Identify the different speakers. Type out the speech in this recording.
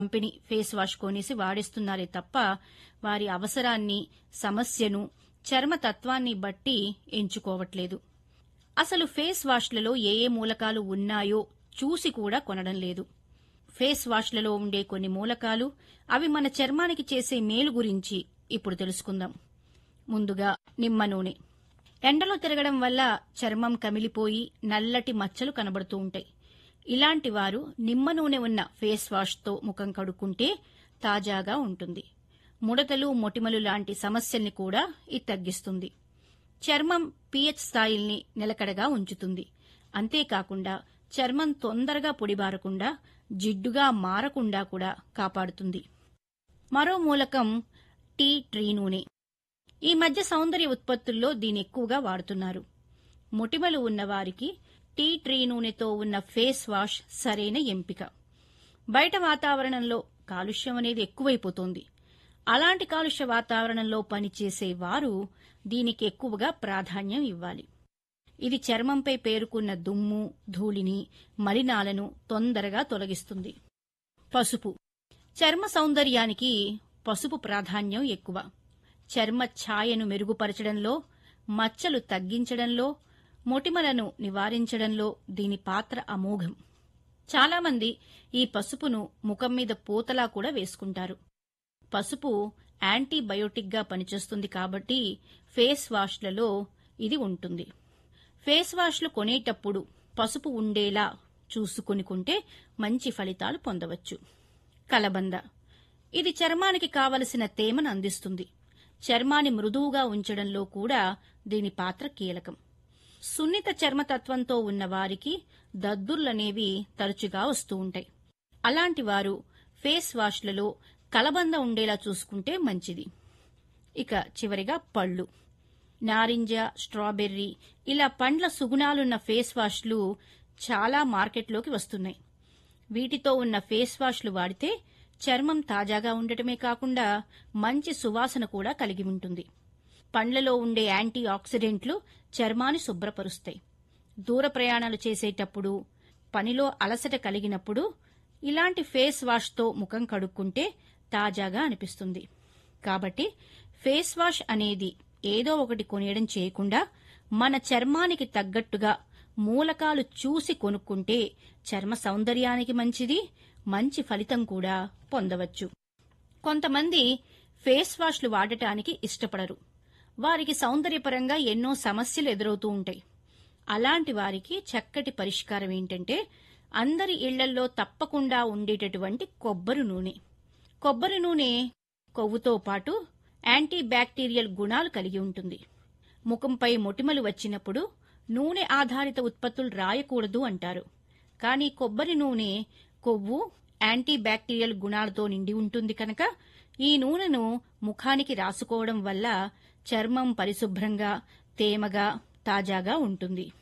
Speaker 1: company face wash కొనేసి వాడేస్తున్నారే తప్ప వారి అవసరాన్ని సమస్యను చర్మ తత్వాన్ని బట్టి ఎంచుకోవట్లేదు అసలు ఫేస్ వాష్లలో ఏ ఏ మూలకాలు ఉన్నాయో చూసి కూడా కొనడం లేదు ఫేస్ వాష్లలో ఉండే కొన్ని మూలకాలు అవి మన చర్మానికి చేసే మేలు గురించి ఇప్పుడు తెలుసుకుందాం ముందుగా నిమ్మ నూనె ఎండలో తిరగడం వల్ల చర్మం కమిలిపోయి నల్లటి మచ్చలు కనబడుతూ ఉంటాయి ఇలాంటి వారు నిమ్మ నూనె ఉన్న ఫేస్ వాష్తో ముఖం కడుక్కుంటే తాజాగా ఉంటుంది ముడతలు మొటిమలు లాంటి సమస్యల్ని కూడా ఇది తగ్గిస్తుంది చర్మం పీహెచ్ స్థాయిల్ని నిలకడగా ఉంచుతుంది అంతేకాకుండా చర్మం తొందరగా పొడిబారకుండా జిడ్డుగా మారకుండా కూడా కాపాడుతుంది మరో మూలకం టీ ట్రీ నూనె ఈ మధ్య సౌందర్య ఉత్పత్తుల్లో దీని ఎక్కువగా వాడుతున్నారు మొటిమలు ఉన్నవారికి టీ ట్రీ నూనెతో ఉన్న ఫేస్ వాష్ సరైన ఎంపిక బయట వాతావరణంలో కాలుష్యం అనేది ఎక్కువైపోతోంది అలాంటి కాలుష్య వాతావరణంలో పనిచేసే వారు దీనికి ఎక్కువగా ప్రాధాన్యం ఇవ్వాలి ఇది చర్మంపై పేరుకున్న దుమ్ము ధూళిని మలినాలను తొందరగా తొలగిస్తుంది పసుపు చర్మ సౌందర్యానికి పసుపు ప్రాధాన్యం ఎక్కువ చర్మ ఛాయను మెరుగుపరచడంలో మచ్చలు తగ్గించడంలో మొటిమలను నివారించడంలో దీని పాత్ర అమోఘం చాలామంది ఈ పసుపును ముఖం మీద పూతలా కూడా వేసుకుంటారు పసుపు యాంటీబయోటిక్గా పనిచేస్తుంది కాబట్టి ఫేస్ వాష్లలో ఇది ఉంటుంది ఫేస్ వాష్లు కొనేటప్పుడు పసుపు ఉండేలా చూసుకుని కొంటే మంచి ఫలితాలు పొందవచ్చు కలబంద ఇది చర్మానికి కావలసిన తేమను అందిస్తుంది చర్మాన్ని మృదువుగా ఉంచడంలో కూడా దీని పాత్ర కీలకం సున్నిత చర్మతత్వంతో ఉన్న వారికి దద్దుర్లనేవి తరచుగా వస్తూ ఉంటాయి అలాంటి వారు ఫేస్ వాష్లలో కలబంద ఉండేలా చూసుకుంటే మంచిది ఇక చివరిగా పళ్ళు నారింజ స్ట్రాబెర్రీ ఇలా పండ్ల సుగుణాలున్న ఫేస్ వాష్లు చాలా మార్కెట్లోకి వస్తున్నాయి వీటితో ఉన్న ఫేస్ వాష్లు వాడితే చర్మం తాజాగా ఉండటమే కాకుండా మంచి సువాసన కూడా కలిగి ఉంటుంది పండ్లలో ఉండే యాంటీ ఆక్సిడెంట్లు చర్మాన్ని శుభ్రపరుస్తాయి దూర ప్రయాణాలు చేసేటప్పుడు పనిలో అలసట కలిగినప్పుడు ఇలాంటి ఫేస్ వాష్తో ముఖం కడుక్కుంటే తాజాగా అనిపిస్తుంది కాబట్టి ఫేస్ వాష్ అనేది ఏదో ఒకటి కొనేయడం చేయకుండా మన చర్మానికి తగ్గట్టుగా మూలకాలు చూసి కొనుక్కుంటే చర్మ సౌందర్యానికి మంచిది మంచి ఫలితం కూడా పొందవచ్చు కొంతమంది ఫేస్ వాష్లు వాడటానికి ఇష్టపడరు వారికి సౌందర్యపరంగా ఎన్నో సమస్యలు ఎదురవుతూ ఉంటాయి అలాంటి వారికి చక్కటి పరిష్కారం ఏంటంటే అందరి ఇళ్లల్లో తప్పకుండా ఉండేటటువంటి కొబ్బరి నూనె కొబ్బరి నూనె కొవ్వుతో పాటు యాంటీ బ్యాక్టీరియల్ గుణాలు కలిగి ఉంటుంది ముఖంపై మొటిమలు వచ్చినప్పుడు నూనె ఆధారిత ఉత్పత్తులు రాయకూడదు అంటారు కానీ కొబ్బరి నూనె కొవ్వు యాంటీ బ్యాక్టీరియల్ గుణాలతో నిండి ఉంటుంది కనుక ఈ నూనెను ముఖానికి రాసుకోవడం వల్ల చర్మం పరిశుభ్రంగా తేమగా తాజాగా ఉంటుంది